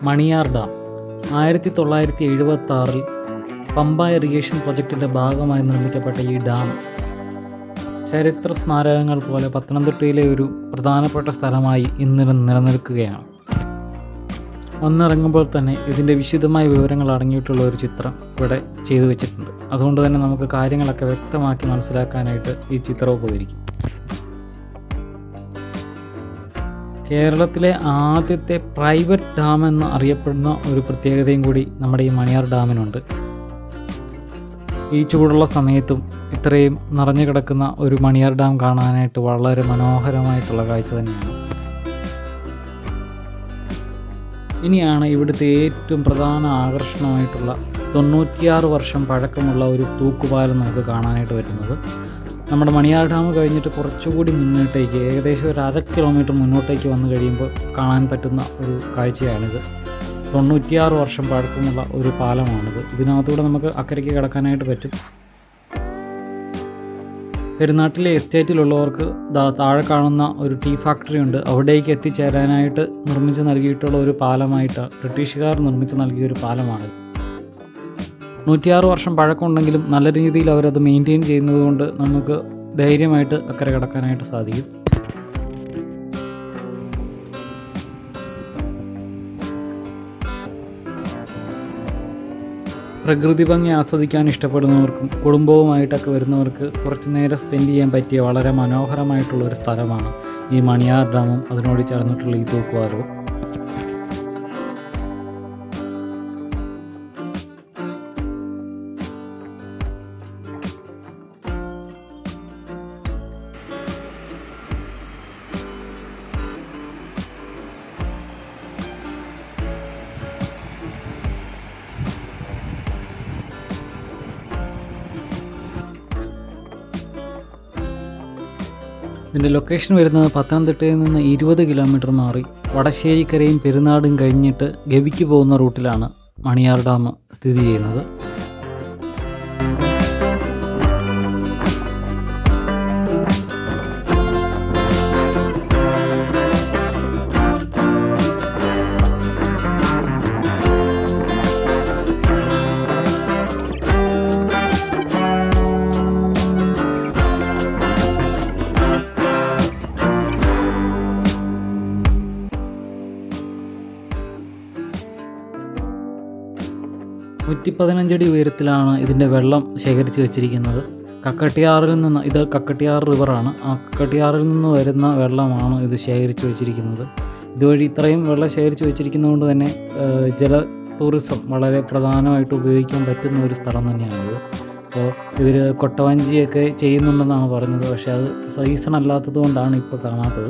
Maniyar dam ആയിരത്തി തൊള്ളായിരത്തി എഴുപത്തി ആറിൽ പമ്പ ഇറിഗേഷൻ പ്രൊജക്റ്റിൻ്റെ ഭാഗമായി നിർമ്മിക്കപ്പെട്ട ഈ ഡാം ചരിത്ര സ്മാരകങ്ങൾ പോലെ പത്തനംതിട്ടയിലെ ഒരു പ്രധാനപ്പെട്ട സ്ഥലമായി ഇന്ന് നിലനിൽക്കുകയാണ് വന്നിറങ്ങുമ്പോൾ തന്നെ ഇതിൻ്റെ വിശദമായ വിവരങ്ങൾ അടങ്ങിയിട്ടുള്ള ഒരു ചിത്രം ഇവിടെ ചെയ്തു വെച്ചിട്ടുണ്ട് അതുകൊണ്ട് തന്നെ നമുക്ക് കാര്യങ്ങളൊക്കെ വ്യക്തമാക്കി മനസ്സിലാക്കാനായിട്ട് ഈ ചിത്രം ഉപകരിക്കും കേരളത്തിലെ ആദ്യത്തെ പ്രൈവറ്റ് ഡാം എന്ന് അറിയപ്പെടുന്ന ഒരു പ്രത്യേകതയും കൂടി നമ്മുടെ ഈ മണിയാർ ഡാമിനുണ്ട് ഈ ചൂടുള്ള സമയത്തും ഇത്രയും നിറഞ്ഞു കിടക്കുന്ന ഒരു മണിയാർ ഡാം കാണാനായിട്ട് വളരെ മനോഹരമായിട്ടുള്ള കാഴ്ച തന്നെയാണ് ഇനിയാണ് ഇവിടുത്തെ ഏറ്റവും പ്രധാന ആകർഷണമായിട്ടുള്ള തൊണ്ണൂറ്റിയാറ് വർഷം പഴക്കമുള്ള ഒരു തൂക്കുപാലം നമുക്ക് കാണാനായിട്ട് വരുന്നത് നമ്മുടെ മണിയാർ ഡാം കഴിഞ്ഞിട്ട് കുറച്ചുകൂടി മുന്നോട്ടേക്ക് ഏകദേശം ഒരു അര കിലോമീറ്റർ മുന്നോട്ടേക്ക് വന്നു കഴിയുമ്പോൾ കാണാൻ പറ്റുന്ന ഒരു കാഴ്ചയാണിത് തൊണ്ണൂറ്റിയാറ് വർഷം പഴക്കമുള്ള ഒരു പാലമാണിത് ഇതിനകത്തൂടെ നമുക്ക് അക്കരയ്ക്ക് കിടക്കാനായിട്ട് പറ്റും പെരുന്നാട്ടിലെ എസ്റ്റേറ്റിലുള്ളവർക്ക് ദാ താഴെ കാണുന്ന ഒരു ടീ ഫാക്ടറി ഉണ്ട് അവിടേക്ക് എത്തിച്ചേരാനായിട്ട് നിർമ്മിച്ച് നൽകിയിട്ടുള്ള ഒരു പാലമായിട്ട് ബ്രിട്ടീഷുകാർ നിർമ്മിച്ച് നൽകിയ ഒരു പാലമാണ് നൂറ്റിയാറ് വർഷം പഴക്കമുണ്ടെങ്കിലും നല്ല രീതിയിൽ അവരത് മെയിൻറ്റെയിൻ ചെയ്യുന്നത് കൊണ്ട് നമുക്ക് ധൈര്യമായിട്ട് അക്കരെ കിടക്കാനായിട്ട് സാധിക്കും പ്രകൃതി ഭംഗി ആസ്വദിക്കാൻ ഇഷ്ടപ്പെടുന്നവർക്കും കുടുംബവുമായിട്ടൊക്കെ വരുന്നവർക്ക് കുറച്ച് നേരം സ്പെൻഡ് ചെയ്യാൻ പറ്റിയ വളരെ മനോഹരമായിട്ടുള്ള ഒരു സ്ഥലമാണ് ഈ മണിയാർ ഡാമും അതിനോട് ചേർന്നിട്ടുള്ള ഈ തൂക്കുവാരവും ഇതിൻ്റെ ലൊക്കേഷൻ വരുന്നത് പത്തനംതിട്ടയിൽ നിന്ന് ഇരുപത് കിലോമീറ്റർ മാറി വടശ്ശേരിക്കരയും പെരുന്നാടും കഴിഞ്ഞിട്ട് ഗവിക്ക് പോകുന്ന റൂട്ടിലാണ് മണിയാർ ഡാം സ്ഥിതി ചെയ്യുന്നത് നൂറ്റി പതിനഞ്ചടി ഉയരത്തിലാണ് ഇതിൻ്റെ വെള്ളം ശേഖരിച്ച് വെച്ചിരിക്കുന്നത് കക്കട്ടിയാറിൽ നിന്ന് ഇത് കക്കട്ടിയാർ റിവറാണ് ആ കക്കട്ടിയാറിൽ നിന്ന് വരുന്ന വെള്ളമാണ് ഇത് ശേഖരിച്ച് വെച്ചിരിക്കുന്നത് ഇതുവഴി ഇത്രയും വെള്ളം ശേഖരിച്ച് വെച്ചിരിക്കുന്നതുകൊണ്ട് തന്നെ ഏഹ്, ജല ടൂറിസം വളരെ പ്രധാനമായിട്ട് ഉപയോഗിക്കാൻ പറ്റുന്ന ഒരു സ്ഥലം തന്നെയാണിത് അപ്പോൾ ഇവർ കൊട്ടവഞ്ചിയൊക്കെ ചെയ്യുന്നുണ്ടെന്നാണ് പറഞ്ഞത് പക്ഷേ അത് സീസൺ അല്ലാത്തത് കൊണ്ടാണ് ഇപ്പോൾ കാണാത്തത്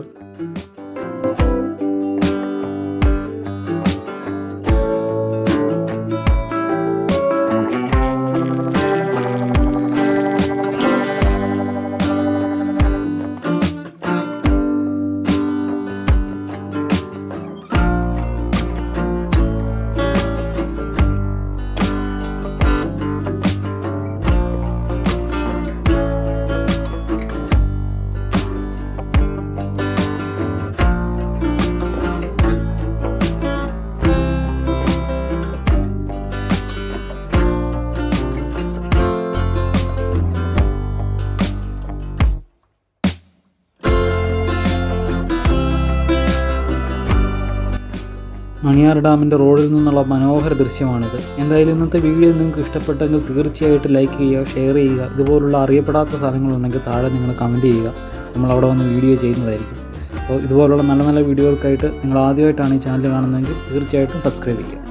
മണിയാർ ഡാമിൻ്റെ റോഡിൽ നിന്നുള്ള മനോഹര ദൃശ്യമാണിത് എന്തായാലും ഇന്നത്തെ വീഡിയോ നിങ്ങൾക്ക് ഇഷ്ടപ്പെട്ടെങ്കിൽ തീർച്ചയായിട്ടും ലൈക്ക് ചെയ്യുക ഷെയർ ചെയ്യുക ഇതുപോലുള്ള അറിയപ്പെടാത്ത സ്ഥലങ്ങളുണ്ടെങ്കിൽ താഴെ നിങ്ങൾ കമൻറ്റ് ചെയ്യുക നമ്മൾ അവിടെ വന്ന് വീഡിയോ ചെയ്യുന്നതായിരിക്കും അപ്പോൾ ഇതുപോലുള്ള നല്ല നല്ല വീഡിയോകൾക്കായിട്ട് നിങ്ങൾ ആദ്യമായിട്ടാണ് ഈ ചാനൽ കാണുന്നതെങ്കിൽ തീർച്ചയായിട്ടും സബ്സ്ക്രൈബ് ചെയ്യുക